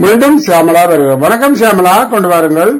மீண்டும் சியாமலா வருகிறார் வணக்கம் சியாமலா கொண்டு வாருங்கள்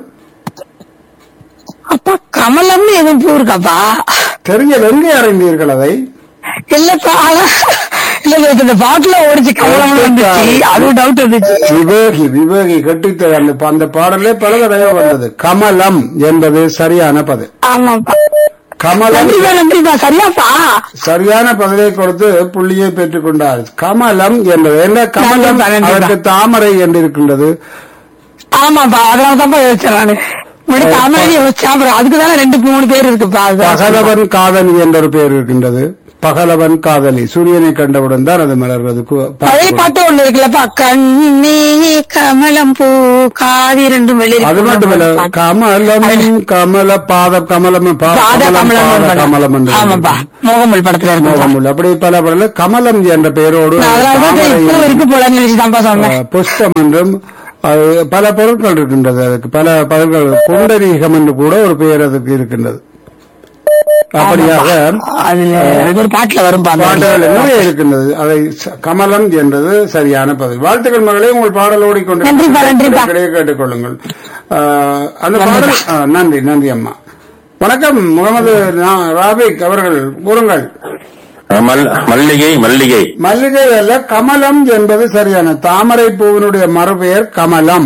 அப்பா கமலம்னு எதுவும் பூ இருக்காப்பா தெரியல எங்கே அறிந்தீர்கள் அதை இல்லப்பா ஆனா- இல்ல இல்ல, இந்த பாட்டுல ஓடிச்சு கமலம்னு வந்துச்சு அது டவுட் வந்துச்சு விவேகி விவேகி கட்டித்தது அந்த அந்த பாடலே பல தடவை வந்தது கமலம் என்பது சரியான பதில் ஆமாப்பா கமலம் நன்றிப்பா நன்றிப்பா சரியாப்பா சரியான பதிலை கொடுத்து புள்ளியை பெற்றுக் கொண்டார் கமலம் என்பது என்ன கமலம் நன்றிப்பா, நன்றிப்பா. அதற்கு தாமரை என்று இருக்கின்றது ஆமாப்பா அதனால தான்ப்பா யோசிச்சேன் நானு முன்னாடி தாமரை யோசிச்சேன் அப்புறம் அதுக்கு தானே ரெண்டு மூணு பேர் இருக்குப்பா அதுதான் பகலவன் காதலி என்ற ஒரு பெயர் இருக்கின்றது பகலவன் காதலி சூரியனை கண்டவுடன் தான் அது மலர்வது கு- பழைய பாட்டு ஒண்ணு இருக்குல்லப்பா கண்ணே கமலம் பூ காதி ரெண்டும் வெளியே அது மட்டுமல்ல கமலம் கமல பாத கமலம் பா- பாத கமலம், கமலம் பாத படம். கமலம் என்று ஆமாப்பா மோகமல் படத்துல இருக்கும் மோகமுல். அப்படி பல பல கமலம் என்ற பெயரோடு அதனாலதான் தாமரை இப்போ இருக்கு போல நினைச்சுதான்ப்பா சொன்னேன் அஹ், புஷ்பம் என்றும் அது பல பொருட்கள் இருக்கின்றது அதுக்கு பல பதங்கள் குண்டரீகம் என்று கூட ஒரு பெயர் அதுக்கு இருக்கின்றது அப்படியாக அதுல அது ஒரு பாட்டுல வரும் பாடல்கள் நிறைய இருக்கின்றது அதை ச- கமலம் என்பது சரியான பதில் வாழ்த்துக்கள் மகளே உங்கள் பாடல் ஓடிக்கொண்டு நன்றிப்பா, நன்றிப்பா. கேட்டுக்கொள்ளுங்கள் அஹ், அந்த பாடல் அஹ், நன்றி நன்றி அம்மா வணக்கம் முகமது நா- ராபிக் அவர்கள் கூறுங்கள் மல்- மல்லிகை மல்லிகை மல்லிகை அல்ல கமலம் என்பது சரியான தாமரை பூவினுடைய மறுபெயர் கமலம்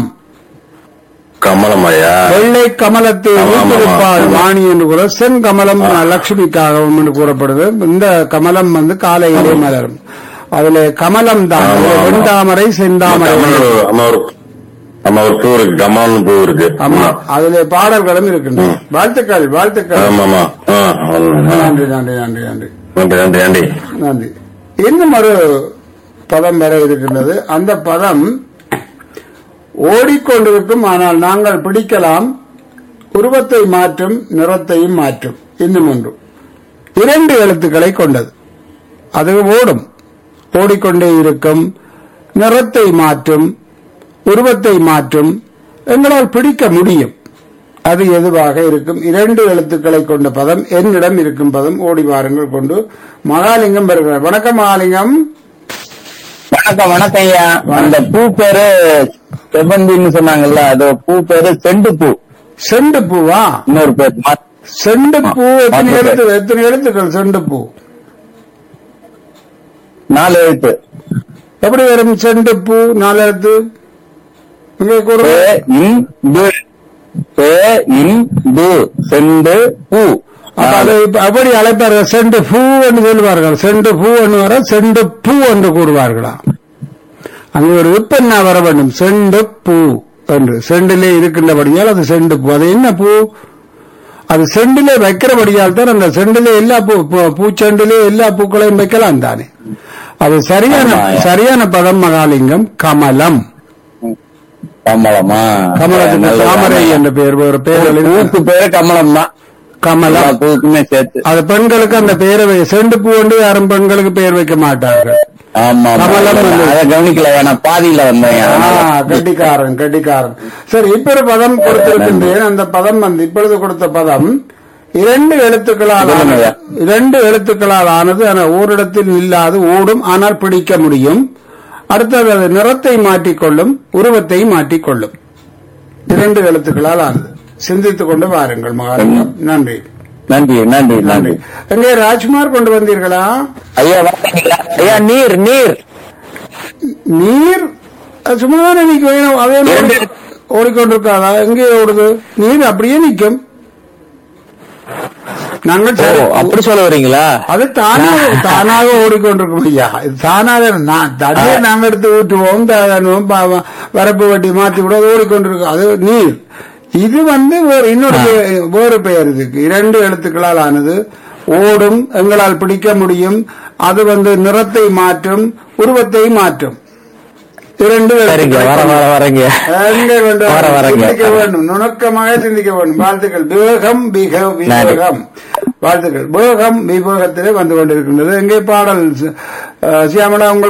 கமலமயா வெள்ளை கமலத்தை ஆமா, ஆமா, வீட்டிருப்பாள் ஆமா. வாணி என்று கூட செங்கமலம் லட்சுமிக்காகவும் என்று கூறப்படுது இந்த கமலம் வந்து காலையிலே மலரும் அதுல கமலம் தான் ஆமா, ஆமா. வெண்தாமரை செந்தாமரை கமல் அம்மா ஒரு அம்மா ஒரு பூ இருக்கு கமல்னு பூ இருக்கு ஆமா அதுல பாடல்களும் இருக்கின்றன வாழ்த்துக்கள் வாழ்த்துக்கள் ஆமா ஆமா ஆ, ஆ. நன்றி நன்றி நன்றி நன்றி நன்றி நன்றி நன்றி நன்றி இன்னும் ஒரு பதம் வர இருக்கின்றது அந்த பதம் ஓடிக்கொண்டிருக்கும் ஆனால் நாங்கள் பிடிக்கலாம் உருவத்தை மாற்றும் நிறத்தையும் மாற்றும் இன்னும் ஒன்று இரண்டு எழுத்துக்களை கொண்டது அது ஓடும் ஓடிக்கொண்டே இருக்கும் நிறத்தை மாற்றும் உருவத்தை மாற்றும் எங்களால் பிடிக்க முடியும் அது எதுவாக இருக்கும் இரண்டு எழுத்துக்களை கொண்ட பதம் என்னிடம் இருக்கும் பதம் ஓடி வாருங்கள் கொண்டு மகாலிங்கம் வருகிறார் வணக்கம் மகாலிங்கம் வணக்கம் வணக்கம் ஐயா அந்த பூ பேரு செவ்வந்தின்னு சொன்னாங்கல்ல அது பூ பேரு செண்டு பூ செண்டு பூவா இன்னொரு பேர் ம- செண்டு பூ எத்தனை ஆ, எழுத்து எத்தனை எழுத்துக்கள் செண்டு பூ நாலு எழுத்து எப்படி வரும் செண்டு பூ நாலு எழுத்து இங்கே பே கூறுங்க இன் து பே இன் து செண்டு பூ அப்ப அதை இப்ப அப்படி அழைப்பார்கள் செண்டு பூ என்று சொல்லுவார்கள் செண்டு பூ என்று வர செண்டு பூ என்று கூறுவார்களா அங்கே ஒரு விற்பனை வர வேண்டும் செண்டு பூ என்று செண்டிலே இருக்கின்றபடியால் அது செண்டு பூ அது என்ன பூ அது செண்டிலே வைக்கிறபடியால் தான் அந்த செண்டிலே எல்லா பூ பூ- பூச்செண்டிலே எல்லா பூக்களையும் வைக்கலாம் தானே அது சரியான ஆமா, ஆமா. சரியான பதம் மகாலிங்கம் கமலம் கமலமா கமலத்துக்கு நல்லது. தாமரை என்ற பெயர் ஒரு பெயர் பூக்கு பேரு கமலம் தான் கமலம் எல்லா பூக்குமே சேர்த்து அது பெண்களுக்கு அந்த பெயரை வை- செண்டு பூ வந்து யாரும் பெண்களுக்கு பெயர் வைக்க மாட்டார்கள் ஆமா ஆமா. கமலம் வந்து- அதை கவனிக்கல நான் பாதியில வந்தேன் ஆ, கெட்டிக்காரன் கெட்டிக்காரன் சரி இப்ப ஒரு பதம் கொடுத்திருக்கின்றேன் அந்த பதம் வந்து இப்பொழுது கொடுத்த பதம் இரண்டு எழுத்துக்களால் ஆனது சொல்லுங்க. இரண்டு எழுத்துக்களால் ஆனது ஆனால் ஓரிடத்தில் இல்லாது ஓடும் ஆனால் பிடிக்க முடியும் அடுத்தது அது நிறத்தை மாற்றிக்கொள்ளும் உருவத்தை மாற்றிக்கொள்ளும் இரண்டு எழுத்துக்களால் ஆனது சிந்தித்துக் கொண்டு வாருங்கள் மகாலிங்கம் நன்றி நன்றி நன்றி நன்றி நன்றி எங்கே ராஜ்குமார் கொண்டு வந்தீர்களா ஐயா வணக்கங்களா? ஐயா நீர் நீர் நீர் அது சும்மாதானே நிற்கும் அதே மாதிரி ஓடிக்கொண்டிருக்காதா எங்கே ஓடுது நீர் அப்படியே நிற்கும் நாங்கள் ஓ சரி- அப்படி சொல்ல வரீங்களா அது தானாக தானாக ஓடிக்கொண்டிருக்கும் ஐயா இது தானாக நான் தண்ணியை நாங்கள் எடுத்து ஊற்றுவோம் தழுவோம், பா- வரப்பு வட்டி மாற்றி கூட அது ஓடிக்கொண்டிருக்கும் அது நீர் இது வந்து வேறு இன்னொரு பெயர், வேறு பெயர் இதுக்கு இரண்டு எழுத்துக்களால் ஆனது ஓடும் எங்களால் பிடிக்க முடியும் அது வந்து நிறத்தை மாற்றும் உருவத்தை மாற்றும் இரண்டு சரிங்க எழுத்துக்களை வர வர வரங்க எங்கே வேண்டும்? வர வரங்க. சிந்திக்க வேண்டும் நுணுக்கமாக சிந்திக்க வேண்டும் வாழ்த்துக்கள் விவேகம் விக விவேகம் வாழ்த்துக்கள் விவேகம் விவேகத்திலே வந்து கொண்டிருக்கின்றது எங்கே பாடல் அஹ், சியாமலா உங்கள்